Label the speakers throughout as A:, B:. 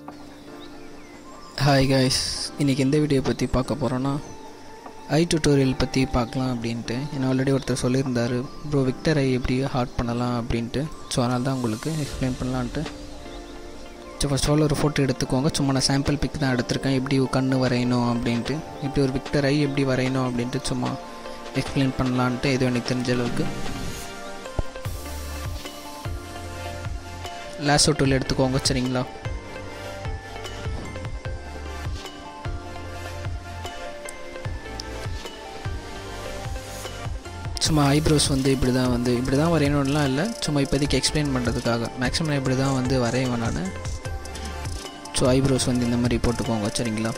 A: hi guys இன்றைக்கி எந்த video பற்றி பார்க்க போகிறோன்னா ஐ டுட்டோரியல் பற்றி பார்க்கலாம் அப்படின்ட்டு ஏன்னா ஆல்ரெடி ஒருத்தர் சொல்லியிருந்தார் ப்ரோ விக்டர் ஐ எப்படி ஹார்ட் பண்ணலாம் அப்படின்ட்டு ஸோ அதனால தான் உங்களுக்கு எக்ஸ்பிளைன் பண்ணலான்ட்டு ஸோ ஃபஸ்ட் ஆஃப் ஆல் ஒரு ஃபோட்டோ எடுத்துக்கோங்க சும்மா நான் சாம்பிள் பிக் தான் எடுத்திருக்கேன் எப்படி கண் வரையணும் அப்படின்ட்டு இப்படி ஒரு விக்டர் ஐ எப்படி வரையணும் அப்படின்ட்டு சும்மா எக்ஸ்பிளைன் பண்ணலான்ட்டு எதுவும் எனக்கு தெரிஞ்ச அளவுக்கு லாஸோ டூல் எடுத்துக்கோங்க சரிங்களா சும்மா ஐப்ரோஸ் வந்து இப்படி தான் வந்து இப்படி தான் வரையணும்லாம் இல்லை சும்மா இப்போதைக்கு எக்ஸ்பிளைன் பண்ணுறதுக்காக மேக்ஸிமம் இப்படி தான் வந்து வரைவேன் நான் ஸோ ஐப்ரோஸ் வந்து இந்த மாதிரி போட்டுக்கோங்க சரிங்களா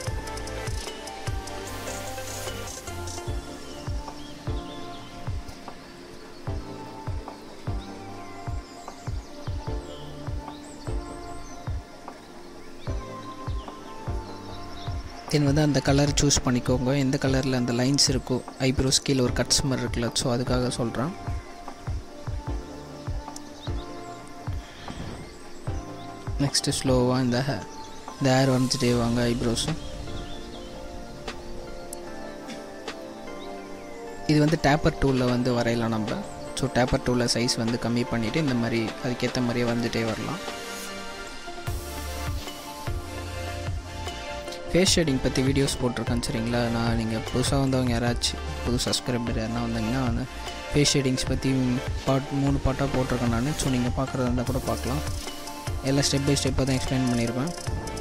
A: தென் வந்து அந்த கலர் சூஸ் பண்ணிக்கோங்க எந்த கலரில் அந்த லைன்ஸ் இருக்கோ ஐப்ரோஸ் கீழே ஒரு கட்ஸ் மாதிரி இருக்குல்ல ஸோ அதுக்காக சொல்கிறேன் நெக்ஸ்ட்டு ஸ்லோவாக இந்த ஹே இந்த ஹேர் வரைஞ்சிட்டே வாங்க ஐப்ரோஸு இது வந்து டேப்பர் டூலில் வந்து வரையலாம் நம்ம ஸோ டேப்பர் டூலில் சைஸ் வந்து கம்மி பண்ணிவிட்டு இந்த மாதிரி அதுக்கேற்ற மாதிரியே வரைஞ்சிட்டே வரலாம் ஃபேஸ் ஷேடிங் பற்றி வீடியோஸ் போட்டிருக்கேன் சரிங்களா நான் நீங்கள் புதுசாக வந்தவங்க யாராச்சும் புது சப்ஸ்கிரைபர் யாருனா வந்தீங்கன்னா வந்து ஃபேஸ் ஷேடிங்ஸ் பற்றி பார்ட் மூணு பார்ட்டாக போட்டிருக்கேன் நான் ஸோ நீங்கள் பார்க்குறதா இருந்தால் கூட பார்க்கலாம் எல்லாம் ஸ்டெப் பை ஸ்டெப்பாக தான் எக்ஸ்பிளைன் பண்ணியிருப்பேன்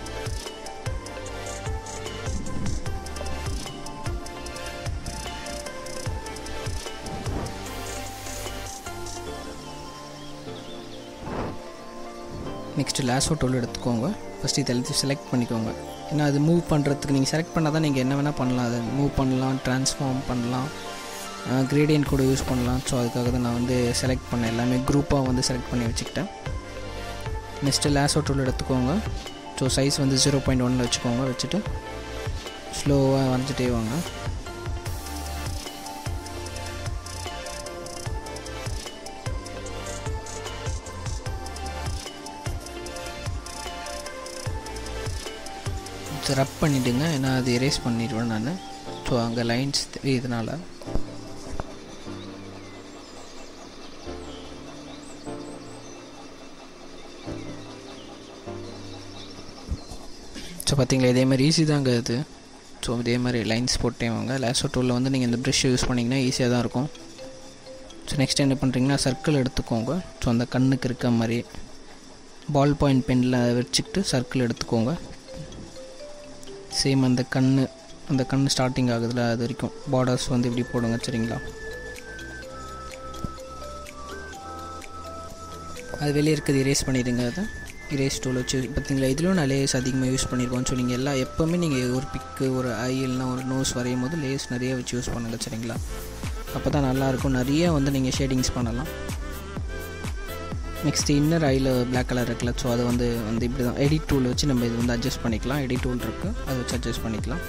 A: நெக்ஸ்ட்டு லேஸோ டூல் எடுத்துக்கோங்க ஃபஸ்ட்டு இது எல்லாத்தையும் செலக்ட் பண்ணிக்கோங்க ஏன்னா அது மூவ் பண்ணுறதுக்கு நீங்கள் செலக்ட் பண்ணால் தான் நீங்கள் என்ன வேணால் பண்ணலாம் அதை மூவ் பண்ணலாம் ட்ரான்ஸ்ஃபார்ம் பண்ணலாம் கிரேடியன்ட் கூட யூஸ் பண்ணலாம் ஸோ அதுக்காக தான் நான் வந்து செலக்ட் பண்ணேன் எல்லாமே குரூப்பாக வந்து செலக்ட் பண்ணி வச்சுக்கிட்டேன் நெக்ஸ்ட்டு லேஸோ டூல் எடுத்துக்கோங்க ஸோ சைஸ் வந்து ஜீரோ பாயிண்ட் ஒனில் வச்சுக்கோங்க வச்சுட்டு ஸ்லோவாக வரைஞ்சிட்டே வாங்க ரப் பண்ணிவிடுங்க ஏன்னா அது எரேஸ் பண்ணிடுவேன் நான் ஸோ அங்கே லைன்ஸ் தெரியுதுனால ஸோ பார்த்தீங்களா இதே மாதிரி ஈஸி தாங்க இது ஸோ இதே மாதிரி லைன்ஸ் போட்டே வாங்க லேசோ டூலில் வந்து நீங்கள் இந்த ப்ரெஷ் யூஸ் பண்ணிங்கன்னா ஈஸியாக தான் இருக்கும் ஸோ நெக்ஸ்ட் என்ன பண்ணுறீங்கன்னா சர்க்கிள் எடுத்துக்கோங்க ஸோ அந்த கண்ணுக்கு இருக்க மாதிரி பால் பாயிண்ட் பெனில் வச்சுக்கிட்டு சர்க்கிள் எடுத்துக்கோங்க சேம் அந்த கண் அந்த கண் ஸ்டார்டிங் ஆகுதுல அது வரைக்கும் பார்டர்ஸ் வந்து இப்படி போடுங்க சரிங்களா அது வெளியே இருக்கிறது இரேஸ் பண்ணிடுங்க அதை இரேஸ் டூல் வச்சு பார்த்தீங்களா இதுலேயும் நான் லேஸ் அதிகமாக யூஸ் பண்ணியிருக்கோம் ஸோ நீங்கள் எல்லாம் எப்போவுமே நீங்கள் ஒரு பிக்கு ஒரு ஐ இல்லைனா ஒரு நோஸ் வரையும் போது லேஸ் நிறைய வச்சு யூஸ் பண்ணுங்கள் சரிங்களா அப்போ தான் நல்லாயிருக்கும் நிறைய வந்து நீங்கள் ஷேடிங்ஸ் பண்ணலாம் நெக்ஸ்ட் இன்னர் ஐயில் பிளாக் கலர் இருக்குல்ல ஸோ அதை வந்து வந்து இப்படி தான் எடிட் டூல் வச்சு நம்ம இது வந்து அட்ஜஸ்ட் பண்ணிக்கலாம் எடிட் டூல் இருக்குது அதை வச்சு அட்ஜஸ்ட் பண்ணிக்கலாம்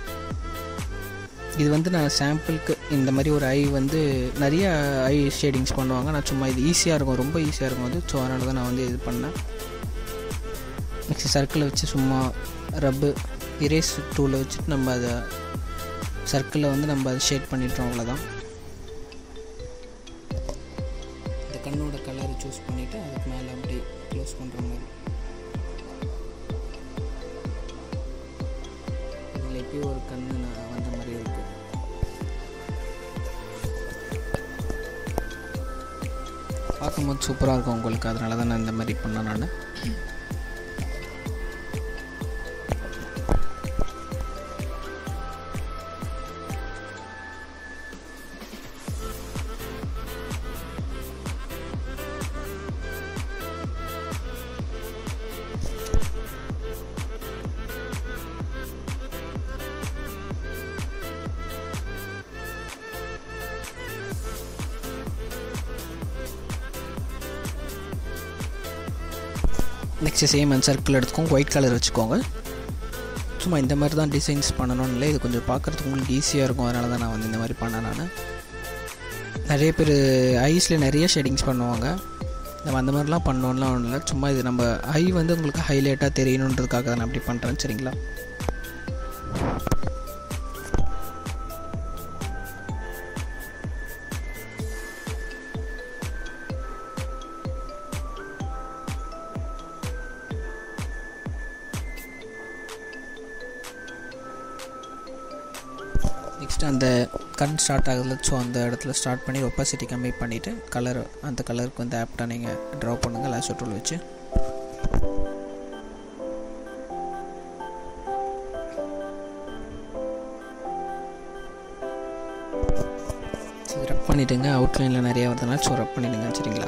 A: இது வந்து நான் சாம்பிளுக்கு இந்த மாதிரி ஒரு ஐ வந்து நிறைய ஐ ஷேடிங்ஸ் பண்ணுவாங்க நான் சும்மா இது ஈஸியாக இருக்கும் ரொம்ப ஈஸியாக இருக்கும் அது ஸோ அதனால தான் நான் வந்து இது பண்ணேன் நெக்ஸ்ட் சர்க்கிளை வச்சு சும்மா ரப்பு இரேஸ் டூலை வச்சுட்டு நம்ம அதை சர்க்கிளில் வந்து நம்ம அதை ஷேட் பண்ணிட்டோம் அவ்வளோதான் இந்த கண்ணோட கலரை சூஸ் பண்ணிவிட்டு அதுக்கு மேலே அப்படி க்ளோஸ் பண்ணுற மாதிரி இதில் எப்பயும் ஒரு கண்ணு நான் வந்த மாதிரி இருக்குது பார்க்கும்போது சூப்பராக இருக்கும் உங்களுக்கு அதனால தான் நான் இந்த மாதிரி பண்ணேன் நான் நெக்ஸ்ட்டு சேம் அந்த சர்க்கிள் எடுத்துக்கோங்க ஒயிட் கலர் வச்சுக்கோங்க சும்மா இந்த மாதிரி தான் டிசைன்ஸ் பண்ணணும்னு இல்லை இது கொஞ்சம் பார்க்குறதுக்கு உங்களுக்கு ஈஸியாக இருக்கும் அதனால தான் நான் வந்து இந்த மாதிரி பண்ணேன் நான் நிறைய பேர் ஐஸில் நிறைய ஷேடிங்ஸ் பண்ணுவாங்க நம்ம அந்த மாதிரிலாம் பண்ணோம்லாம் ஒன்றும் இல்லை சும்மா இது நம்ம ஐ வந்து உங்களுக்கு ஹைலைட்டாக தெரியணுன்றதுக்காக நான் அப்படி பண்ணுறேன் சரிங்களா நெக்ஸ்ட் அந்த கரண்ட் ஸ்டார்ட் ஆகுதுல ஸோ அந்த இடத்துல ஸ்டார்ட் பண்ணி ஒப்பாசிட்டி கம்மி பண்ணிவிட்டு கலர் அந்த கலருக்கு வந்து ஆப்டாக நீங்கள் ட்ரா பண்ணுங்கள் லாஸ்ட் டூல் வச்சு சரி ரப் பண்ணிவிடுங்க அவுட்லைனில் நிறைய வருதுனால ஸோ ரப் பண்ணிவிடுங்க சரிங்களா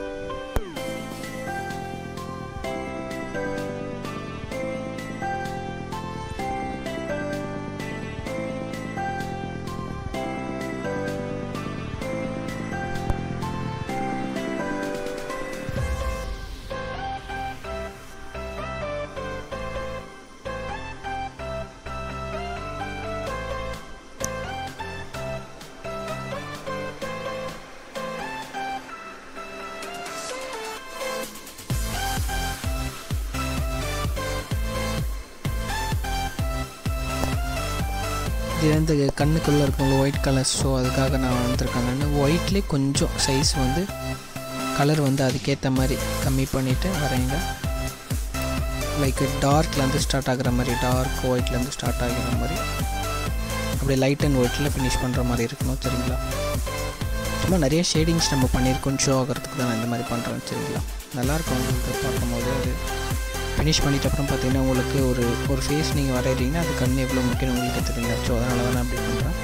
A: இது வந்து கண்ணுக்குள்ளே இருக்கும் ஒயிட் கலர் ஸோ அதுக்காக நான் வந்திருக்காங்கன்னு ஒயிட்லேயே கொஞ்சம் சைஸ் வந்து கலர் வந்து அதுக்கேற்ற மாதிரி கம்மி பண்ணிவிட்டு வரைங்க லைக் டார்க்லேருந்து ஸ்டார்ட் ஆகிற மாதிரி டார்க் ஒயிட்லேருந்து ஸ்டார்ட் ஆகிற மாதிரி அப்படியே லைட் அண்ட் ஒயிட்டில் ஃபினிஷ் பண்ணுற மாதிரி இருக்கணும் சரிங்களா சும்மா நிறைய ஷேடிங்ஸ் நம்ம பண்ணியிருக்கோம் ஷோ ஆகிறதுக்கு தான் நான் இந்த மாதிரி பண்ணுறேன் சரிங்களா நல்லாயிருக்கும் உங்களுக்கு பார்க்கும்போது அது ஃபினிஷ் பண்ணிட்ட அப்புறம் பார்த்தீங்கன்னா உங்களுக்கு ஒரு ஒரு ஃபேஸ் நீங்கள் வரைகிறீங்கன்னா அது கண் எவ்வளோ முக்கியம் உங்களுக்கு தெரியுங்க ஸோ அதனால தான் நான் அப்படி பண்ணுறேன்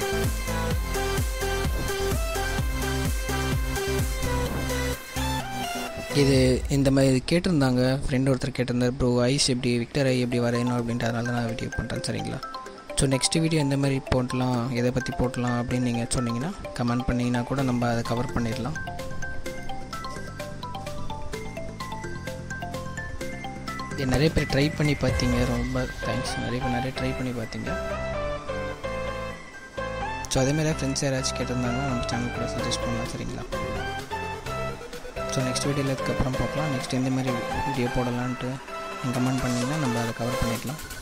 A: இது இந்த மாதிரி கேட்டிருந்தாங்க ஃப்ரெண்ட் ஒருத்தர் கேட்டிருந்தார் ப்ரோ ஐஸ் எப்படி விக்டர் ஐ எப்படி வரையணும் அப்படின்ட்டு அதனால தான் நான் வீடியோ பண்ணுறேன் சரிங்களா ஸோ நெக்ஸ்ட் வீடியோ எந்த மாதிரி போட்டலாம் எதை பற்றி போட்டலாம் அப்படின்னு நீங்கள் சொன்னீங்கன்னா கமெண்ட் பண்ணிங்கன்னா கூட நம்ம அதை கவர் பண்ணிடலாம் இது நிறைய பேர் ட்ரை பண்ணி பார்த்தீங்க ரொம்ப தேங்க்ஸ் நிறைய பேர் நிறைய ட்ரை பண்ணி பார்த்தீங்க ஸோ அதேமாதிரி ஃப்ரெண்ட்ஸ் யாராச்சும் கேட்டிருந்தாங்கன்னா நம்ம சேனல் கூட சஜஸ்ட் பண்ணலாம் சரிங்களா ஸோ நெக்ஸ்ட் வீடியோவில் இதுக்கப்புறம் பார்க்கலாம் நெக்ஸ்ட் எந்த மாதிரி வீடியோ போடலான்ட்டு கமெண்ட் பண்ணிங்கன்னா நம்ம அதை கவர் பண்ணிடலாம்